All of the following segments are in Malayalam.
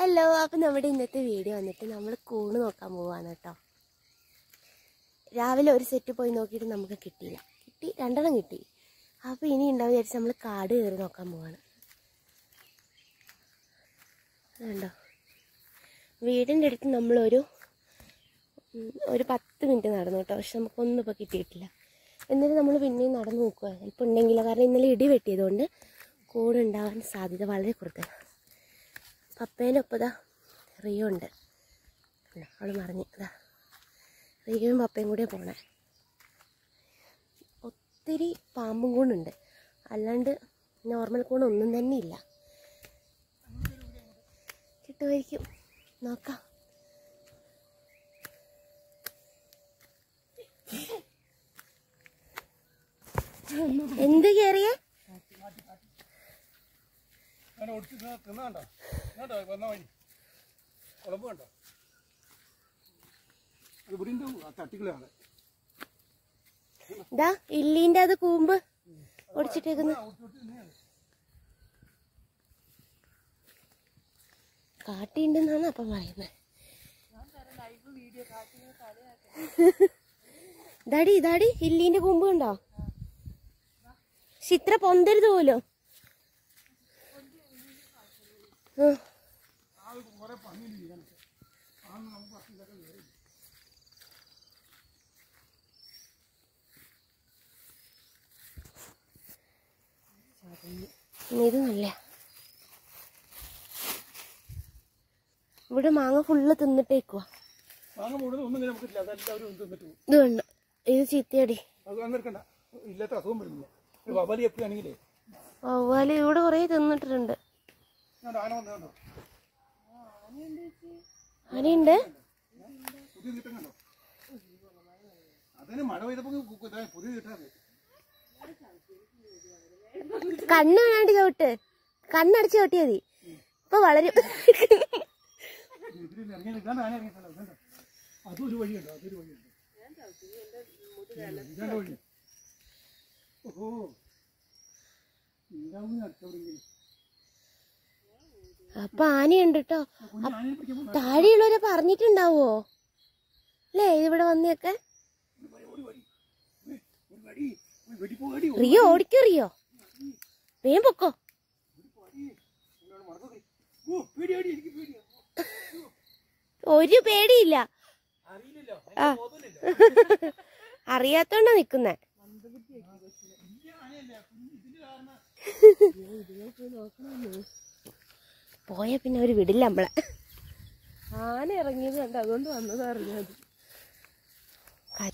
ഹലോ അപ്പം നമ്മുടെ ഇന്നത്തെ വീഡിയോ വന്നിട്ട് നമ്മൾ കൂണ് നോക്കാൻ പോവാണ് കേട്ടോ രാവിലെ ഒരു സെറ്റ് പോയി നോക്കിയിട്ട് നമുക്ക് കിട്ടിയില്ല കിട്ടി രണ്ടെണ്ണം കിട്ടി അപ്പോൾ ഇനി ഉണ്ടാവും വിചാരിച്ച് നമ്മൾ കാട് കയറി നോക്കാൻ പോവാണ് അതുണ്ടോ വീടിൻ്റെ അടുത്ത് നമ്മളൊരു ഉം, ഒരു പത്ത് മിനിറ്റ് നടന്നു കേട്ടോ പക്ഷെ നമുക്കൊന്നും ഇപ്പോൾ കിട്ടിയിട്ടില്ല എന്നിട്ട് നമ്മൾ പിന്നെയും നടന്നു നോക്കുക ചിലപ്പോൾ ഉണ്ടെങ്കിലോ കാരണം ഇന്നലെ ഇടി വെട്ടിയതുകൊണ്ട് കൂടെ ഉണ്ടാവാൻ സാധ്യത വളരെ കൂടുതലാണ് പപ്പേൻ്റെ ഒപ്പതാ റിയോ ഉണ്ട് കണ്ടോ, അവള് മറിഞ്ഞ് ഇതാ റിയോയും പപ്പയും കൂടെ പോണേ ഒത്തിരി പാമ്പും കൂണുണ്ട് അല്ലാണ്ട് നോർമൽ കൂണൊന്നും തന്നെ ഇല്ല കിട്ടുമായിരിക്കും നോക്കാം എന്ത് കയറിയേ അങ്ങനെ ഒടിച്ച് തിന്നാണ്ടോ കേട്ടോ വന്ന വഴി കുളമ്പ് കണ്ടോ അത് ഇവിടിൻ്റെ തട്ടിക്കളയാണ് ഇതാ ഇല്ലീൻ്റെ അത് കൂമ്പ് ഒടിച്ചിട്ടേക്കുന്നു കാട്ടിണ്ടെന്നാണ് അപ്പം പറയുന്നത് ഇതാടി ഇതാടി ഇല്ലീൻ്റെ കൂമ്പ് കണ്ടോ പക്ഷെ ഇത്ര പൊന്തരുത് പോലോ ഉം. ഇത് നല്ല ഇവിടെ മാങ്ങ ഫുള്ള് തിന്നിട്ടേക്കുവാ മാങ്ങ മുഴുവൻ ഒന്നും ഇങ്ങനെ നമുക്കില്ല അതെല്ലാവരും തിന്നിട്ട് പോകും ഇത് കണ്ടോ ഇത് ചീത്തയടി അത് വന്നെടുക്കണ്ട ഇല്ലാത്ത അസുഖം വരുന്നില്ല ഒരു വബലി എപ്പോഴും ആണെങ്കിലേ വവ്വാല് ഇവിടെ കുറേ തിന്നിട്ടിട്ടുണ്ട് ഞാൻ ആന വന്നു കണ്ടോ ആനയുണ്ട് പുതിയ കിട്ടം കണ്ടോ അതിന് മഴ പെയ്തപ്പോൾ ഇതാ പുതിയ കിട്ടാതെ കണ്ണ് വേണ്ടി ചവിട്ട് കണ്ണടച്ച് ചവിട്ടിയാ മതി ഇപ്പൊ വളരും ഇതിൽ ഇറങ്ങി നിൽക്കാണ്ട് ആന ഇറങ്ങിയിട്ടുണ്ടോ ഇതുണ്ടോ അതും ഒരു വഴിയുണ്ടോ അതൊരു വഴിയുണ്ട് ഇതാണ്ട് വഴി ഓഹോ ഇതാവും അടുത്തവിടെങ്കിലും അപ്പൊ ആനയുണ്ട് കേട്ടോ കുഞ്ഞ് ആനയെ പിടിക്കാൻ പോകുന്നു താഴെയുള്ളവരെ പറഞ്ഞിട്ടുണ്ടാവോ അല്ലേ ഇവിടെ വന്നൊക്കെ ഒരു വഴി ഏ, ഒരു വഴി ഒരു വെടിപ്പോടി റിയോ ഓടിക്കോ റിയോ വേഗം പൊക്കോ ഓ പേടിയാടി എനിക്ക് പേടിയാ ഒരു പേടിയില്ല അറിയില്ലല്ലോ ആ അറിയാത്തോണ്ടാ നിക്കുന്നേ പോയ പിന്നെ അവര് വിടില്ല നമ്മളെ ആന ഇറങ്ങിയത് കണ്ട് അതുകൊണ്ട് വന്നത് അറിഞ്ഞത് ക-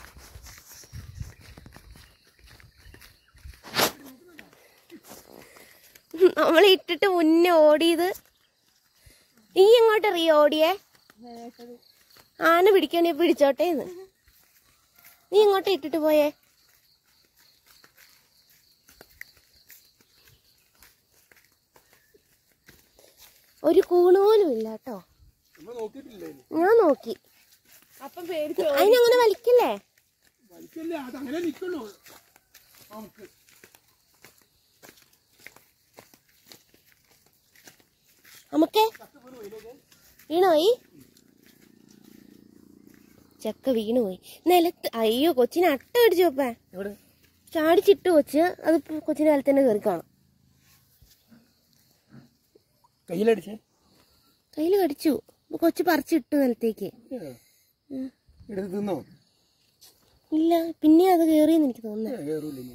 നമ്മൾ ഇട്ടിട്ട് മുന്നേ ഓടിയത് നീ എങ്ങോട്ട് അറിയോ ഓടിയേ ആന പിടിക്കണേ പിടിച്ചോട്ടേന്ന് നീ ഇങ്ങോട്ട് ഇട്ടിട്ട് പോയേ ഒരു കൂണ് പോലും ഇല്ല കേട്ടോ നമ്മൾ നോക്കിയിട്ടില്ലേ ഞാൻ നോക്കി അപ്പം പേടിച്ചു അതിനങ്ങനെ വലിക്കില്ലേ വലിക്കല്ലേ അത് അങ്ങനെ നിൽക്കുള്ളൂ നമുക്ക് നമുക്കേ വീണുപോയി ചക്ക വീണുപോയി നിലത്ത് അയ്യോ കൊച്ചിനെ അട്ട അടിച്ചു വെപ്പേ എവിടെ ചാടിച്ചിട്ട് കൊച്ച് അത് കൊച്ചിന്റെ കാലത്ത് തന്നെ കയറി കാണും കയ്യിലടിച്ചേ കയ്യിൽ കടിച്ചു അപ്പൊ കൊച്ചു പറിച്ചിട്ടു നിലത്തേക്ക് ഉം. എടുത്ത് തിന്നോ ഇല്ല പിന്നെ അത് കയറിയെന്ന് എനിക്ക് തോന്നുന്നത് കയറൂല ഇനി.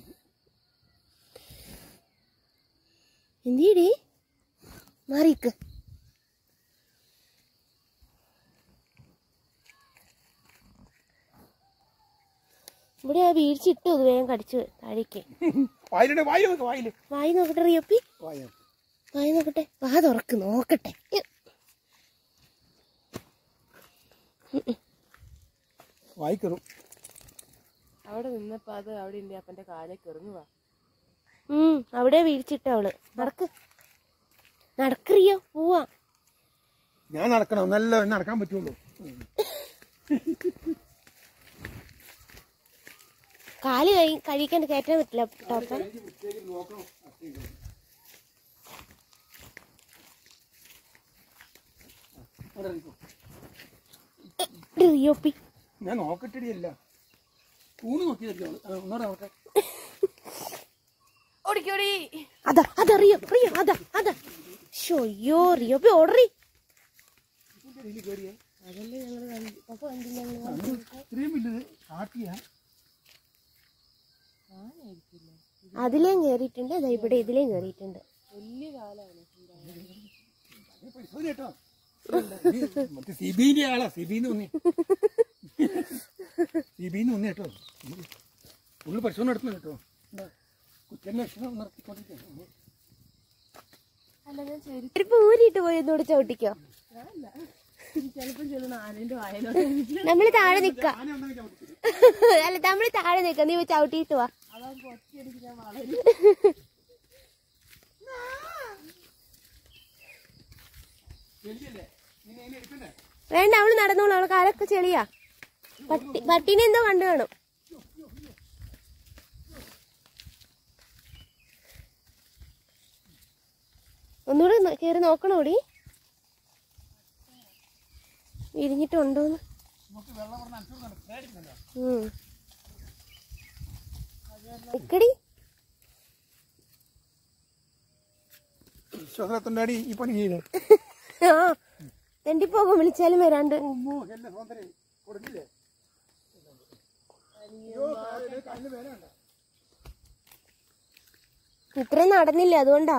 എന്തിയടി മാറിക്ക് ഇവിടെ ആ വീഴ്ചിട്ടു അത് വേഗം കടിച്ചു താഴേക്ക് വായിലുണ്ട് വായിൽ നോക്ക് വായിൽ വായി നോക്കട്ടെ റിയപ്പി വായ വായി നോക്കട്ടെ വാ തുറക്ക് നോക്കട്ടെ ഇ. വായി കയറും അവിടെ നിന്നപ്പോ അത് അവിടെ ഉണ്ട് അപ്പന്റെ കാലേക്ക് ഇറങ്ങുക ഉം അവിടെ വീഴ്ചിട്ട അവള് നടക്ക് നടക്കറിയോ പോവാ ഞാൻ നടക്കണം നല്ല നടക്കാൻ പറ്റുള്ളൂ കാല് കഴി കഴിക്കാണ്ട് കയറ്റാൻ പറ്റില്ല ടോപ്പ അവിടെ ഇരിക്കൂ. റിയോപ്പി ഞാൻ നോക്കട്ടടിയല്ല ഊണ് നോക്കിയതല്ലേ അവള്. ആ, ഒന്നൂടെ നോക്കട്ടെ ഓടിക്കോടി അതാ അതാ റിയോ റിയോ അതാ അതാ ഷോയ്യോ റിയോപ്പി ഓടറി ഇതിൽ കയറിയേ അതല്ലേ ഞങ്ങള് കണ്ടു പപ്പ കണ്ടില്ല ഞങ്ങള് അത് ഇത്രയും വലുത് കാട്ടിയാ ആനായിരിക്കില്ല അതിലേം കയറിയിട്ടുണ്ട് ദാ ഇവിടെ ഇതിലേം കയറിയിട്ടുണ്ട് വലിയ കാലാണ് നീ പൈസ കേട്ടോ മറ്റേ സിബിന്റെ ആളാ സിബിന്ന് ഒന്നേ സിബിന്ന് ഒന്നേ കേട്ടോ ഉള്ളു പരിശോധന നടത്തുന്നു കേട്ടോ കുറ്റന്വേഷണം നടത്തിക്കൊണ്ടിരിക്കുന്നു അല്ല ഞാൻ ശരി ഒരു പൂരിട്ട് പോയി ഒന്നുകൂടെ ചവിട്ടിക്കോ ചിലപ്പം ചെല്ലുന്ന ആനന്റെ വായനോട് നമ്മള് താഴെ നിക്ക അല്ല നമ്മള് താഴെ നിക്ക നീ പോയി ചവിട്ടിയിട്ട് വാ അതാകുമ്പോ ഒറ്റയടിക്ക് ഞാൻ വളരും വേണ്ട അവള് നടന്നോളൂ അവളെ കാലൊക്കെ ചെളിയാ പട്ടി പട്ടീനെ എന്തോ കണ്ടു കാണും ഒന്നുകൂടെ നോ- കേറി നോക്കണോടി വിരിഞ്ഞിട്ടുണ്ടോന്ന് ഉം. നിക്കടി വിശ്വാസത്തുണ്ടാടി ഈ പണി ചെയ്ത് ആ തെണ്ടിപ്പോകും വിളിച്ചാലും വരാണ്ട് ഒന്നോ എന്നെ സ്വന്തം കൊടുക്കില്ലേ കണ്ണ് വേന ഉണ്ടോ ഇത്രയും നടന്നില്ല അതുകൊണ്ടാ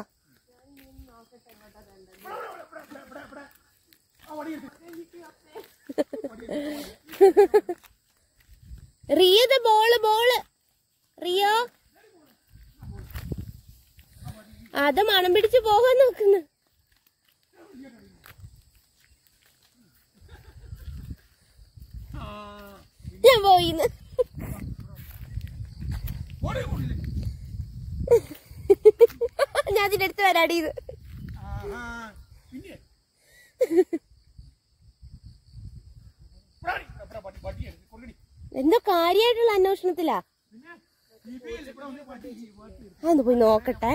റിയത് ബോള് ബോള് റിയോ അത് മണം പിടിച്ച് പോകാൻ നോക്കുന്നു ഞാൻ പോയിന്ന് ഞാൻ അതിന്റെ അടുത്ത് വരാടി ഇത് ആഹാ. പിന്നെ പ്രാണി. ഇവിടെ പട്ടി പട്ടി എടുത്ത് കൊല്ലടി. എന്തോ കാര്യമായിട്ടുള്ള അന്വേഷണത്തിലാ പിന്നെ CBI യിൽ ഇവിടെ വന്ന് പട്ടി പട്ടി. അതൊന്ന് പോയി നോക്കട്ടെ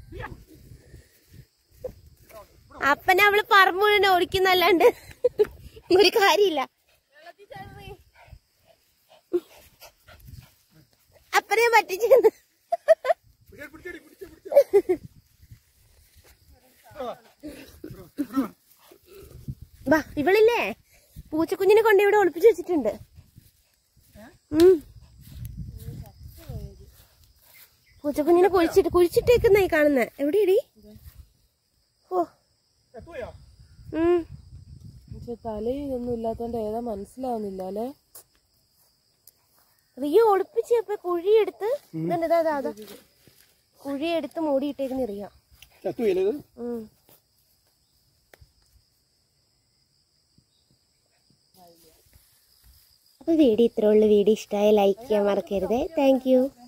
അപ്പനെ അവള് പറമ്പ് മുഴുവൻ ഓടിക്കുന്നല്ലാണ്ട് ഒരു കാര്യമില്ല അപ്പനെ പറ്റിച്ചെന്ന് പിടിച്ചേ, പിടിച്ചേടി, പിടിച്ചേ, പിടിച്ചേ. വാ ഇവളില്ലേ പൂച്ചക്കുഞ്ഞിനെ കൊണ്ട് ഇവിടെ ഒളിപ്പിച്ചു വെച്ചിട്ടുണ്ട് ഉം. പൂച്ചക്കുഞ്ഞിനെ കുഴിച്ചിട്ട് കുഴിച്ചിട്ടേക്കുന്നായി കാണുന്നേ എവിടെയടി ഓ എത്തുകയോ? ഉം പക്ഷെ തലയും ഇതൊന്നും ഇല്ലാത്തോണ്ട് ഏതാ മനസ്സിലാവുന്നില്ല അല്ലേ റിയ ഒളിപ്പിച്ചപ്പോ കുഴിയെടുത്ത് ഇതുണ്ട് ഇതാ, ഇതാ, ഇതാ. കുഴിയെടുത്ത് മൂടിയിട്ടേക്കുന്ന റിയ എത്തുകയില്ലേ ഇത്? ഉം. അപ്പൊ വീഡിയോ ഇത്രയുള്ള വീഡിയോ ഇഷ്ടമായ ലൈക്ക് ചെയ്യാൻ മറക്കരുത് താങ്ക് യു